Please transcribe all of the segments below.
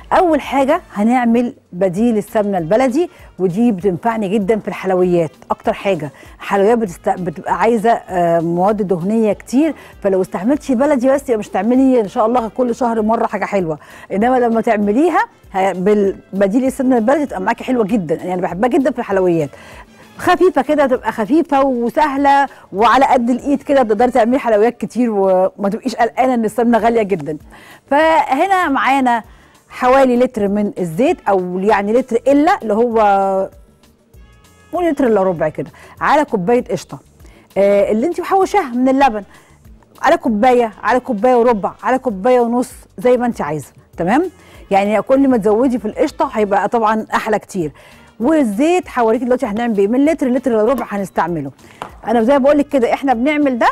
اول حاجه هنعمل بديل السمنه البلدي ودي بتنفعني جدا في الحلويات اكتر حاجه الحلويات بتست... بتبقى عايزه آه، مواد دهنيه كتير فلو استعملتي بلدي بس يبقى مش تعملي ان شاء الله كل شهر مره حاجه حلوه انما لما تعمليها ه- بالبديل السمنه البلدي تبقى معاكي حلوه جدا يعني بحبها جدا في الحلويات خفيفه كده تبقى خفيفه وسهله وعلى قد الايد كده تقدري تعملي حلويات كتير وما تبقيش قلقانه ان السمنه غاليه جدا فهنا معانا حوالي لتر من الزيت او يعني لتر الا اللي هو قول لتر الا ربع كده على كوبايه قشطه آه اللي انت محوشاها من اللبن على كوبايه على كوبايه وربع على كوبايه ونص زي ما انت عايزه تمام يعني كل ما تزودي في القشطه هيبقى طبعا احلى كتير والزيت حواليك دلوقتي هنعمل بيه من لتر لتر الا ربع هنستعمله انا زي ما بقول لك كده احنا بنعمل ده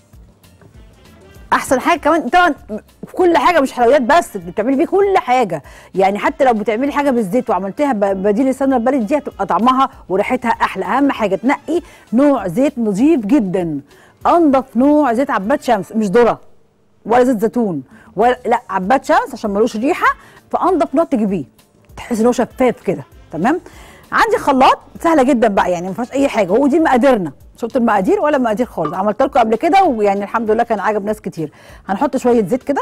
احسن حاجه كمان طبعا في كل حاجه مش حلويات بس بتعملي بيه كل حاجه يعني حتى لو بتعملي حاجه بالزيت وعملتيها ب- بديل السمنه البلدي دي هتبقى طعمها وريحتها احلى اهم حاجه تنقي نوع زيت نظيف جدا انضف نوع زيت عباد شمس مش ذره ولا زيت زيتون ولا لا عباد شمس عشان ملوش ريحه فانضف نوع تجيبيه تحس ان هو شفاف كده تمام عندي خلاط سهله جدا بقى يعني ما فيهاش اي حاجه هو دي مقاديرنا شفت المقادير ولا مقادير خالص عملت لكم قبل كده ويعني الحمد لله كان عجب ناس كتير هنحط شويه زيت كده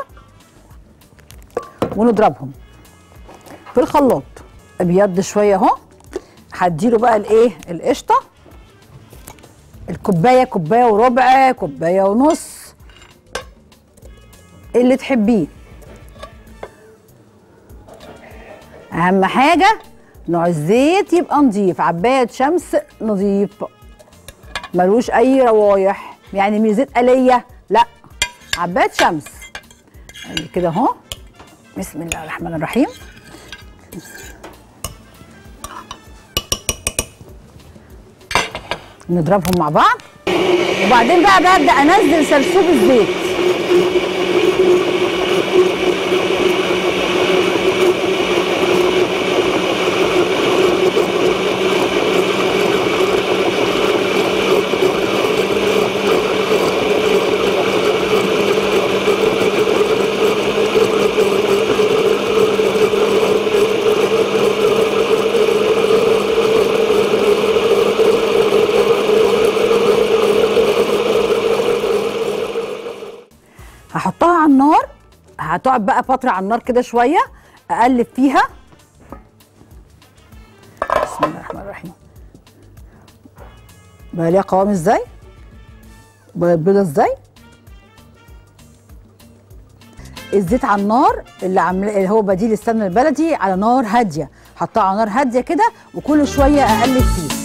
ونضربهم في الخلاط ابيض شويه اهو هديله بقى الايه القشطه الكوبايه كوبايه وربع كوبايه ونص اللي تحبيه اهم حاجه نوع الزيت يبقى نظيف عبايه شمس نظيف ملوش اي روايح يعني مش زيت آلية لا عبايه شمس ادي كده اهو بسم الله الرحمن الرحيم نضربهم مع بعض وبعدين بقى ببدا انزل سرسوب الزيت هحطها على النار هتقعد بقى فتره على النار كده شويه اقلب فيها بسم الله الرحمن الرحيم بقى ليها قوام ازاي بقى بيضه ازاي الزيت على النار اللي عامله اللي هو بديل السمنه البلدي على نار هاديه حطها على نار هاديه كده وكل شويه اقلب فيه